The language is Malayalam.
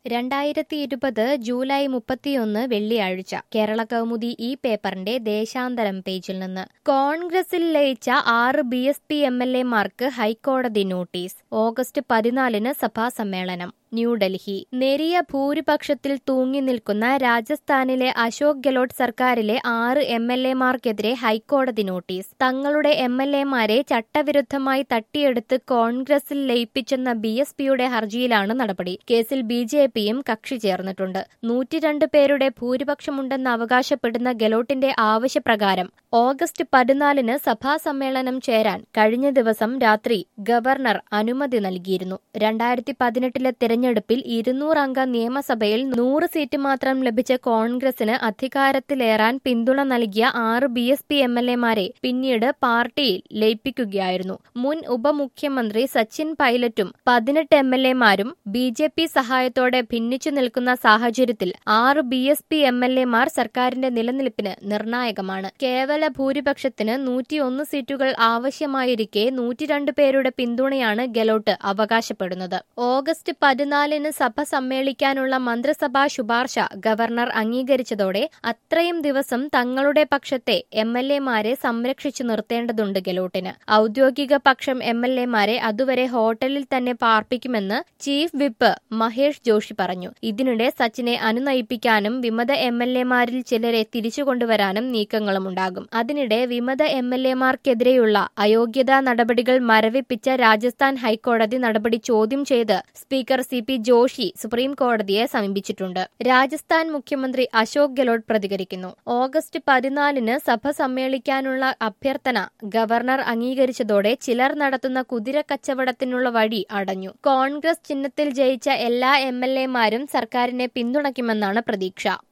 രണ്ടായിരത്തി ഇരുപത് ജൂലൈ മുപ്പത്തിയൊന്ന് വെള്ളിയാഴ്ച കേരള കൗമുദി ഈ പേപ്പറിന്റെ ദേശാന്തരം പേജിൽ നിന്ന് കോൺഗ്രസിൽ ലയിച്ച ആറ് B S P M L എമാർക്ക് ഹൈക്കോടതി നോട്ടീസ് ഓഗസ്റ്റ് പതിനാലിന് സഭാ സമ്മേളനം ന്യൂഡൽഹി നേരിയ ഭൂരിപക്ഷത്തിൽ തൂങ്ങി നിൽക്കുന്ന രാജസ്ഥാനിലെ അശോക് ഗെലോട്ട് സർക്കാരിലെ ആറ് എം എൽ എമാർക്കെതിരെ ഹൈക്കോടതി നോട്ടീസ് തങ്ങളുടെ എം എൽ എമാരെ ചട്ടവിരുദ്ധമായി തട്ടിയെടുത്ത് കോൺഗ്രസിൽ ലയിപ്പിച്ചെന്ന ബി എസ് പിയുടെ ഹർജിയിലാണ് നടപടി കേസിൽ ബി ജെ പിയും കക്ഷി ചേർന്നിട്ടുണ്ട് നൂറ്റിരണ്ട് പേരുടെ ഭൂരിപക്ഷമുണ്ടെന്ന് അവകാശപ്പെടുന്ന ഗെലോട്ടിന്റെ ആവശ്യപ്രകാരം ഓഗസ്റ്റ് പതിനാലിന് സഭാ സമ്മേളനം ചേരാൻ കഴിഞ്ഞ ദിവസം രാത്രി ഗവർണർ അനുമതി നൽകിയിരുന്നു രണ്ടായിരത്തി പതിനെട്ടിലെ തെരഞ്ഞെടുപ്പിൽ ഇരുന്നൂറംഗ നിയമസഭയിൽ നൂറ് സീറ്റ് മാത്രം ലഭിച്ച കോൺഗ്രസിന് അധികാരത്തിലേറാൻ പിന്തുണ നൽകിയ ആറ് B S P M L എമാരെ പിന്നീട് പാർട്ടിയിൽ ലയിപ്പിക്കുകയായിരുന്നു മുൻ ഉപമുഖ്യമന്ത്രി സച്ചിൻ പൈലറ്റും പതിനെട്ട് എം എൽ എമാരും ബി ജെ പി സഹായത്തോടെ ഭിന്നിച്ചു നിൽക്കുന്ന സാഹചര്യത്തിൽ ആറ് B S P M L എമാർ സർക്കാരിന്റെ നിലനിൽപ്പിന് നിർണായകമാണ് കേവല ഭൂരിപക്ഷത്തിന് നൂറ്റിയൊന്ന് സീറ്റുകൾ ആവശ്യമായിരിക്കെ നൂറ്റിരണ്ട് പേരുടെ പിന്തുണയാണ് ഗെലോട്ട് അവകാശപ്പെടുന്നത് ഓഗസ്റ്റ് പതിനാലിന് സഭ സമ്മേളിക്കാനുള്ള മന്ത്രിസഭാ ശുപാർശ ഗവർണർ അംഗീകരിച്ചതോടെ അത്രയും ദിവസം തങ്ങളുടെ പക്ഷത്തെ എം എൽ എമാരെ സംരക്ഷിച്ചു നിർത്തേണ്ടതുണ്ട് ഗെലോട്ടിന് ഔദ്യോഗിക പക്ഷം എം എൽ എമാരെ അതുവരെ ഹോട്ടലിൽ തന്നെ പാർപ്പിക്കുമെന്ന് ചീഫ് വിപ്പ് മഹേഷ് ജോഷി പറഞ്ഞു ഇതിനിടെ സച്ചിനെ അനുനയിപ്പിക്കാനും വിമത എം എൽ എമാരിൽ ചിലരെ തിരിച്ചുകൊണ്ടുവരാനും നീക്കങ്ങളുമുണ്ടാകും അതിനിടെ വിമത എം എൽ എമാർക്കെതിരെയുള്ള അയോഗ്യതാ നടപടികൾ മരവിപ്പിച്ച രാജസ്ഥാൻ ഹൈക്കോടതി നടപടി ചോദ്യം ചെയ്ത് speaker C P Joshi supreme കോടതിയെ സമീപിച്ചിട്ടുണ്ട് രാജസ്ഥാൻ മുഖ്യമന്ത്രി അശോക് ഗെലോട്ട് പ്രതികരിക്കുന്നു ഓഗസ്റ്റ് പതിനാലിന് സഭ സമ്മേളിക്കാനുള്ള അഭ്യർത്ഥന ഗവർണർ അംഗീകരിച്ചതോടെ ചിലർ നടത്തുന്ന കുതിര കച്ചവടത്തിനുള്ള വഴി അടഞ്ഞു കോൺഗ്രസ് ചിഹ്നത്തിൽ ജയിച്ച എല്ലാ എം എൽ എമാരും സർക്കാരിനെ പിന്തുണയ്ക്കുമെന്നാണ് പ്രതീക്ഷ